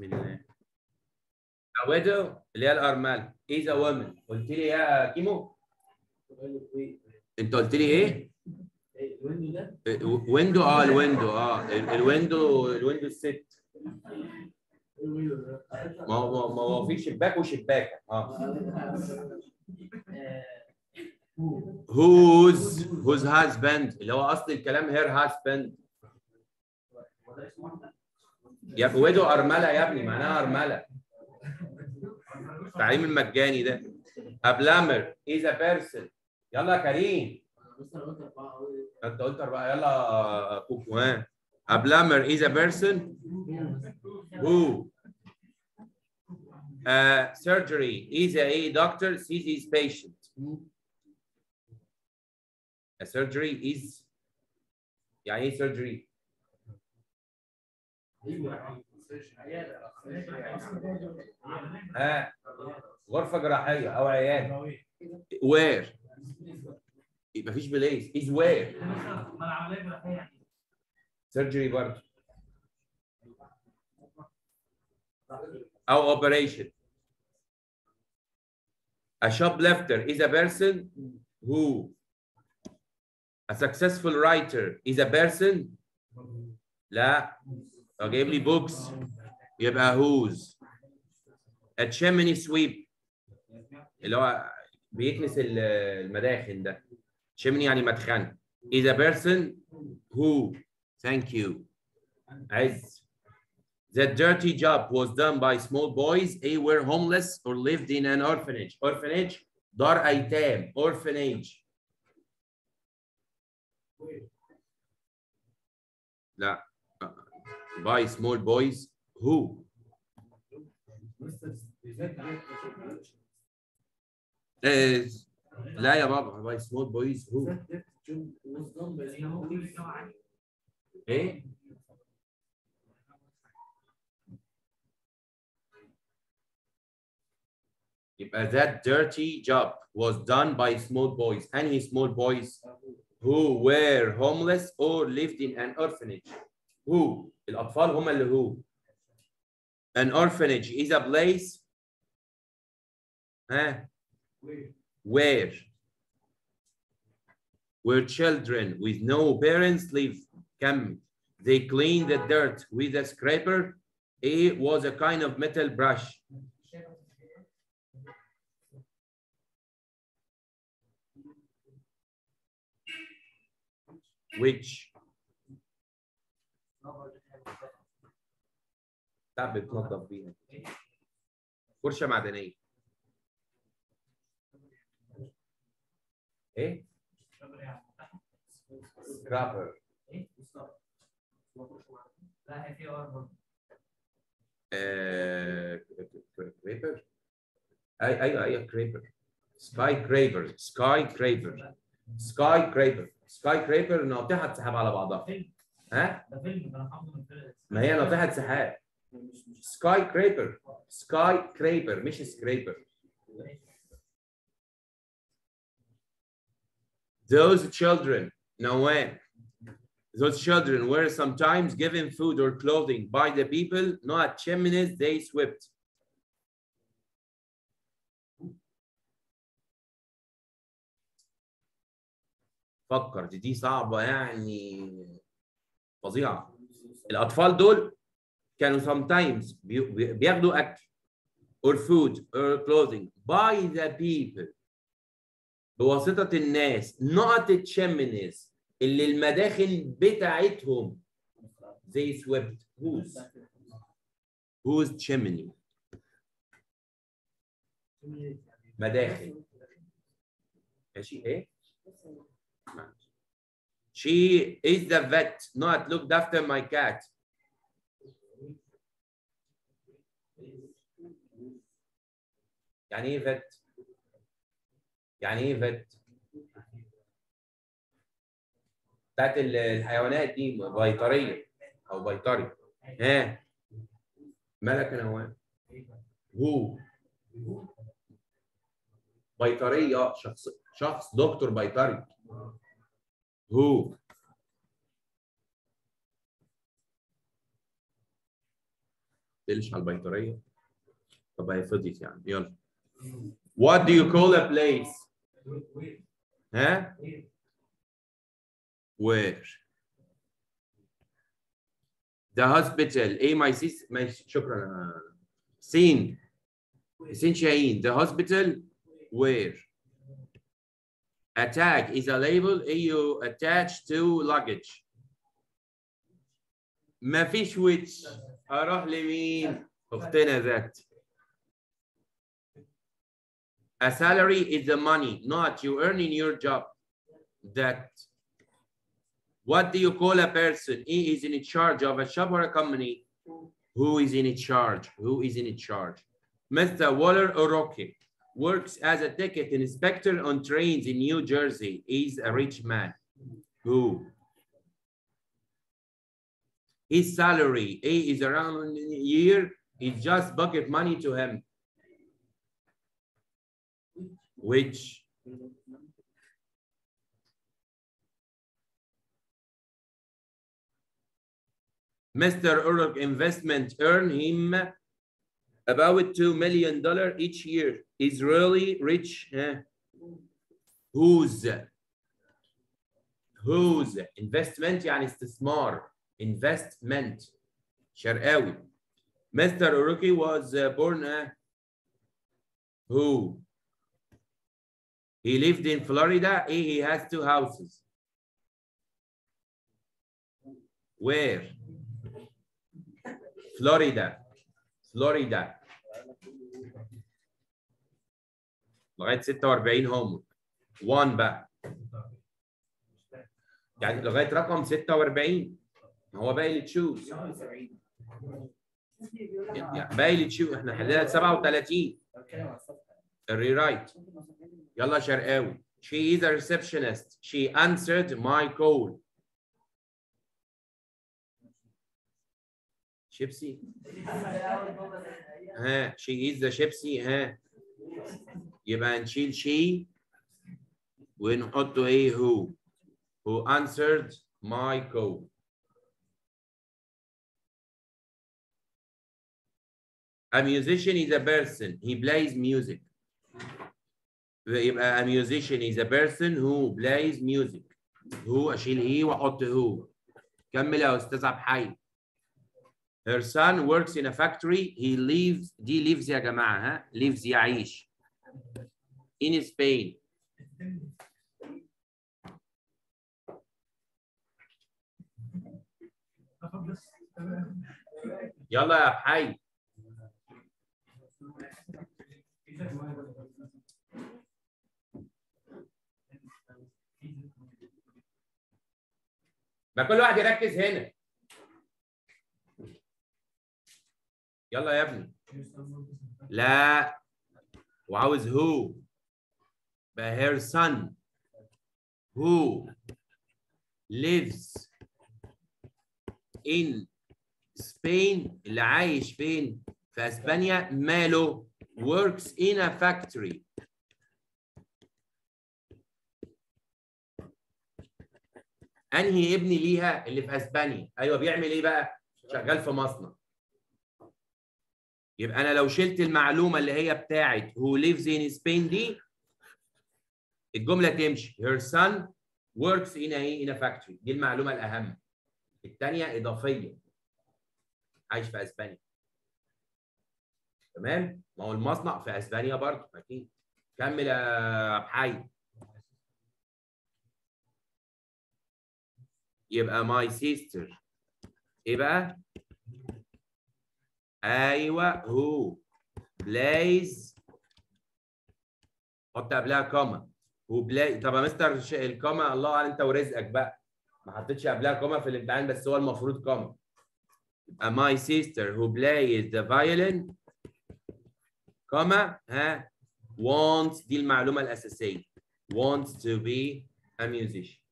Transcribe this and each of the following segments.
بسم الله A widow اللي هي الأرملة is a woman قلت لي يا كيمو انت قلت لي ايه؟ الويندو ده ويندو اه الويندو اه ال- الويندو الويندو الست الويندو ده ما هو ما هو في شباك وشباك اه whose whose husband اللي هو اصل الكلام her husband يا ابني ويدو ارمله يا ابني معناها ارمله التعليم المجاني ده a plumber is a person يلا يا كريم بس انا قلت اربعه أوي. انت قلت اربعه يلا كوكو ها a plumber is a person who uh, surgery is a doctor sees his patient a surgery is يعني ايه surgery ها غرفه جراحيه او عياده where مفيش بليس is where surgery برضه او operation a shoplifter is a person who a successful writer is a person لا لو جايب لي books يبقى whose a chimney sweep اللي هو بيكنس ال- المداخن ده chimney يعني مدخن is a person who thank you عز The dirty job was done by small boys. They were homeless or lived in an orphanage. Orphanage, دار أيتام. Orphanage. لا. By small boys. Who? Is لا يا بابا. By small boys. Who? إيه؟ يبقى that dirty job was done by small boys. أنهي small boys? Who were homeless or lived in an orphanage. Who? الأطفال هم اللي who. An orphanage is a place ها where where children with no parents live كم they clean the dirt with a scraper it was a kind of metal brush which بتاع بتنظف بيها فرشه معدنيه ايه سكرابر كريبر اي ايوه ايوه كريبر سكاي كريبر سكاي كريبر سكاي كريبر سكاي كريبر ناطحه سحاب على بعضها ها ده فيلم انا حافظه من فيلم ما هي ناطحه سحاب سكاي كريبر سكاي كريبر مش سكريبر those children نوان those children were sometimes given food or clothing by the people not chimneys they swept فكر دي, دي صعبة يعني فظيعة الأطفال دول كانوا sometimes بي- بي- بياخدوا أكل or food or clothing by the people بواسطة الناس not chimneys اللي المداخن بتاعتهم they swept whose whose chimney مداخن ماشي ايه ماشي. she is the vet not looked after my cat يعني ايه vet يعني ايه vet بتاعت ال- الحيوانات دي بيطريه او بيطري ها مالك يا نوال هو بيطريه شخص شخص دكتور بيطري هو تقلش على البيطريه طب هي فضيت يعني يلا What do you call a place? ها؟ Where? The hospital. ايه my sis ماشي شكرا سين سين شاهين. The hospital where? A tag is a label you attach to luggage. ما فيش which اروح لمين؟ اختنا ذات. A salary is the money not you earn in your job. That what do you call a person? He is in charge of a shop or a company. Who is in charge? Who is in charge? Mr. Waller Oroke works as a ticket inspector on trains in New Jersey. He's a rich man. Who? His salary he is around a year. It's just bucket money to him. Which Mr. Uruk investment earn him about $2 million each year. Is really rich. huh? Whose? Whose investment يعني استثمار investment شرقاوي. Mr. Uruki was uh, born uh, who? He lived in Florida. He he has two houses. Where? فلوريدا فلوريدا لغايه 46 هوم 1 بقى يعني لغايه رقم 46 هو باقي اللي تشوز يعني باقي اللي تشوز احنا حلينا 37 الريرايت يلا شرقاوي she is a receptionist she answered my call شيبسي ها she is the شيبسي ها يبقى نشيل she ونحطه ايه who who answered my call A musician is a person he plays music يبقى a musician is a person who plays music who اشيل he واحط who كمل يا استاذ عبد الحي Her son works in a factory. He lives دي lives يا جماعة ها lives يعيش in Spain. يلا يا حي ما كل واحد يركز هنا يلا يا ابني لا وعاوز هو بقى her son who lives in Spain اللي عايش فين في اسبانيا ماله works in a factory انهي ابني ليها اللي في اسبانيا ايوه بيعمل ايه بقى شغال في مصنع يبقى انا لو شلت المعلومه اللي هي بتاعت who lives in Spain دي الجمله تمشي her son works in a in a factory دي المعلومه الاهم الثانيه اضافيه عايش في اسبانيا تمام ما هو المصنع في اسبانيا برضه اكيد كمل يا عبد الحي يبقى my sister ايه بقى ايوه who plays حط قبلها كوما who play طب يا مستر ش- الكوما الله اعلم انت ورزقك بقى ما حطيتش قبلها كوما في الامتحان بس هو المفروض كوما يبقى my sister who plays the violin كوما ها wants دي المعلومه الاساسيه wants to be a musician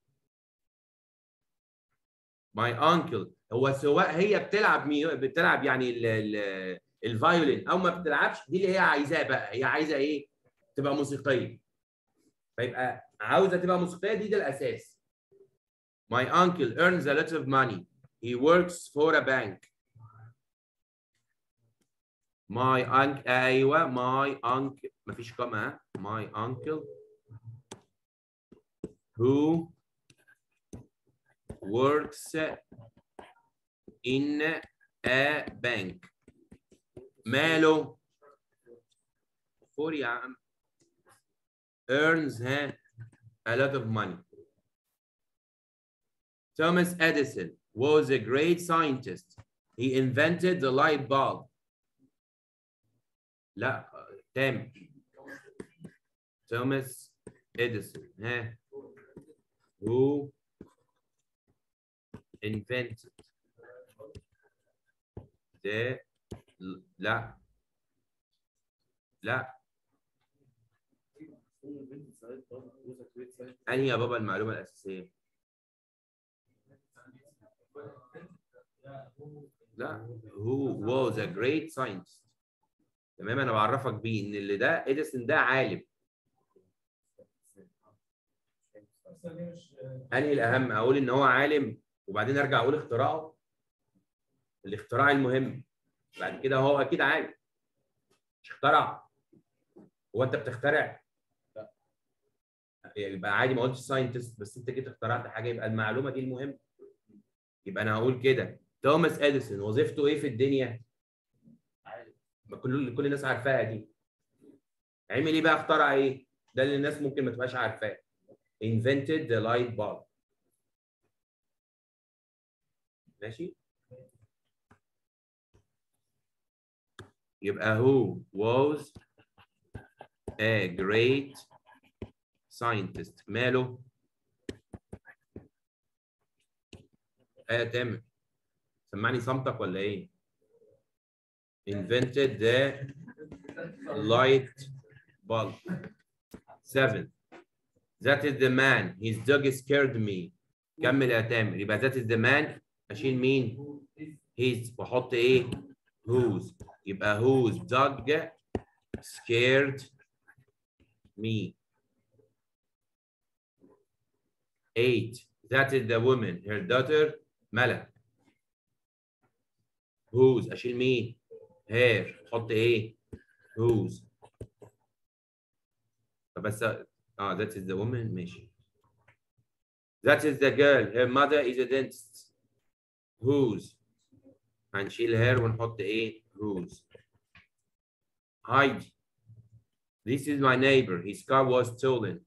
my uncle هو سواء هي بتلعب ميو... بتلعب يعني ال... ال... الفايولين او ما بتلعبش دي اللي هي عايزاه بقى هي عايزه ايه تبقى موسيقيه فيبقى عاوزه تبقى موسيقيه دي ده الاساس my uncle earns a lot of money he works for a bank my uncle ايوه my uncle مفيش كما ها my uncle who works in a bank ماله فور يا عم earns ها a lot of money Thomas Edison was a great scientist. He invented the light bulb. لا تام توماس اديسون ها who invented the لا لا انهي يا بابا المعلومه الاساسيه لا who was a great scientist تمام انا بعرفك بيه ان اللي ده اديسون ده عالم انهي الاهم اقول ان هو عالم وبعدين ارجع اقول اختراعه الاختراع المهم بعد كده هو اكيد عالم مش اخترع هو انت بتخترع لا يبقى عادي ما قلتش ساينتست بس انت جيت اخترعت حاجه يبقى المعلومه دي المهم يبقى انا هقول كده توماس اديسون وظيفته ايه في الدنيا ما كل كل الناس عارفاها دي عمل ايه بقى اخترع ايه ده اللي الناس ممكن ما تبقاش عارفاه invented the light bulb ماشي يبقى who was a great scientist ماله ايه تامر سمعني صمتك ولا ايه invented the light bulb seven that is the man his dog scared me كمل يا تامر يبقى that is the man اشيل مين his واحط ايه whose يبقى whose dog scared me eight that is the woman her daughter ملك whose اشيل مين her احط ايه whose طب بس اه that is the woman ماشي that is the girl her mother is a dentist whose هنشيل her ونحط ايه whose Heidi this is my neighbor his car was stolen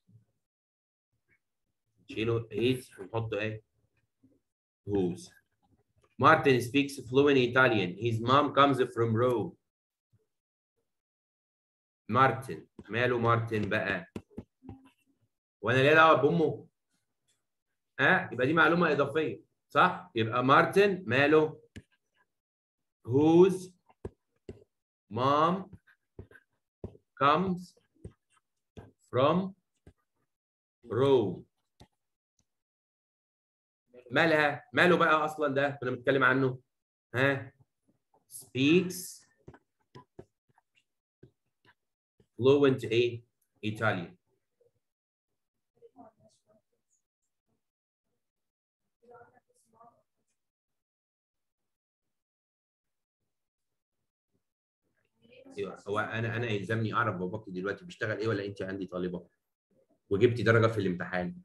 نشيله his ونحط ايه whose Martin speaks fluent Italian. His mom comes from Rome. مارتن ماله مارتن بقى؟ وانا ليه دعوه بامه؟ ها؟ يبقى دي معلومه اضافيه صح؟ يبقى مارتن ماله؟ whose mom comes from Rome. مالها ماله بقى اصلا ده كنا بنتكلم عنه ها speaks fluent ايه Italian ايوه هو انا انا يلزمني اعرف باباكي دلوقتي بيشتغل ايه ولا انت عندي طالبه وجبتي درجه في الامتحان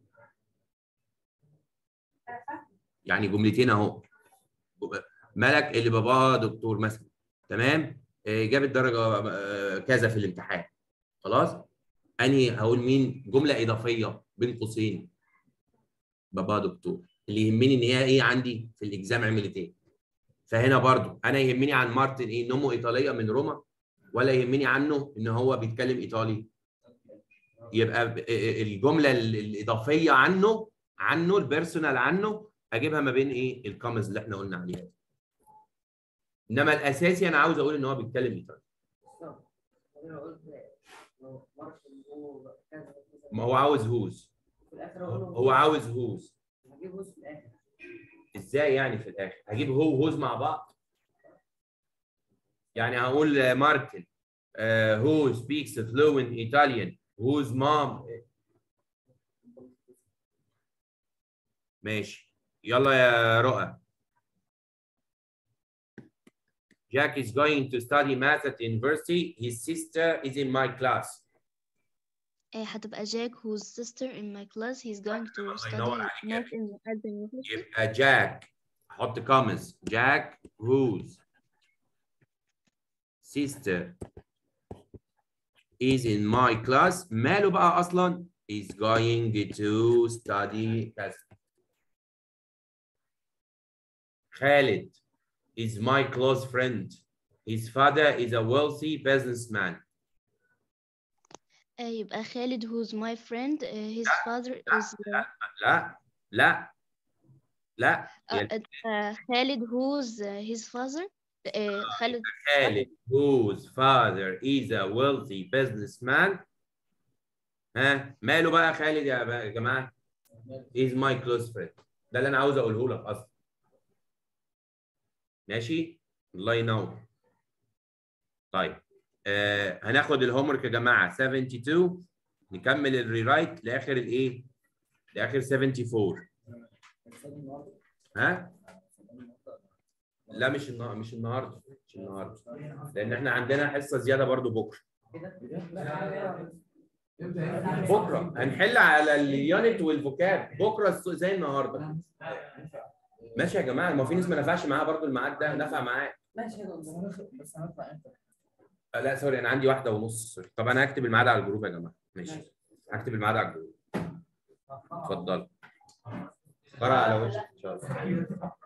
يعني جملتين اهو ملك اللي باباها دكتور مثلا تمام آه، جابت درجه آه، كذا في الامتحان خلاص انهي هقول مين جمله اضافيه بين قوسين باباها دكتور اللي يهمني ان هي ايه عندي في الاكزام عملت ايه فهنا برضو انا يهمني عن مارتن ايه ان امه ايطاليه من روما ولا يهمني عنه ان هو بيتكلم ايطالي يبقى ب- الجمله ال- الاضافيه عنه عنه البيرسونال عنه اجيبها ما بين ايه الكومز اللي احنا قلنا عليها دي. انما الاساسي انا عاوز اقول ان هو بيتكلم ايطالي ما هو عاوز هوز هو عاوز هوز هجيب هوز في الاخر ازاي يعني في الاخر هجيب هو وهوز مع بعض يعني هقول آه، مارتن هو سبيكس فلوينت ايطاليان whose mom ماشي يلا يا رؤى Jack is going to study math at university. His sister is in my class. آه، هتبقى Jack whose sister in my class he's going to الله study ينور عليك يا math in at the university يبقى Jack حط comments. Jack whose sister is in my class ماله بقى أصلا is going to study كذا. Khalid is my close friend. His father is a wealthy businessman. آه، يبقى خالد who's my friend آه، his father is لا لا لا لا آه، آه، خالد who's آه، his father آه، خالد Khalid, whose father is a wealthy businessman. ها ماله بقى خالد يا بقى- يا جماعه؟ is my close friend. ده اللي انا عاوز اقوله لك اصلا. ماشي؟ الله ينور. طيب آه هناخد الهوم ورك يا جماعه 72 نكمل الريرايت لاخر الايه؟ لاخر 74 ها؟ لا مش النهارده مش النهارده مش النهارده لان احنا عندنا حصه زياده برضو بكره بكره هنحل على اليونت والفوكاب بكره الس- زي النهارده ماشي يا جماعه ما في ناس ما نفعش معاها برضو الميعاد ده نفع معاه ماشي يا دكتور بس هنطلع امتى؟ آه، لا سوري انا عندي واحده ونص سوري. طب انا هكتب الميعاد على الجروب يا جماعه ماشي هكتب الميعاد على الجروب اتفضل قرأ على وشك ان شاء الله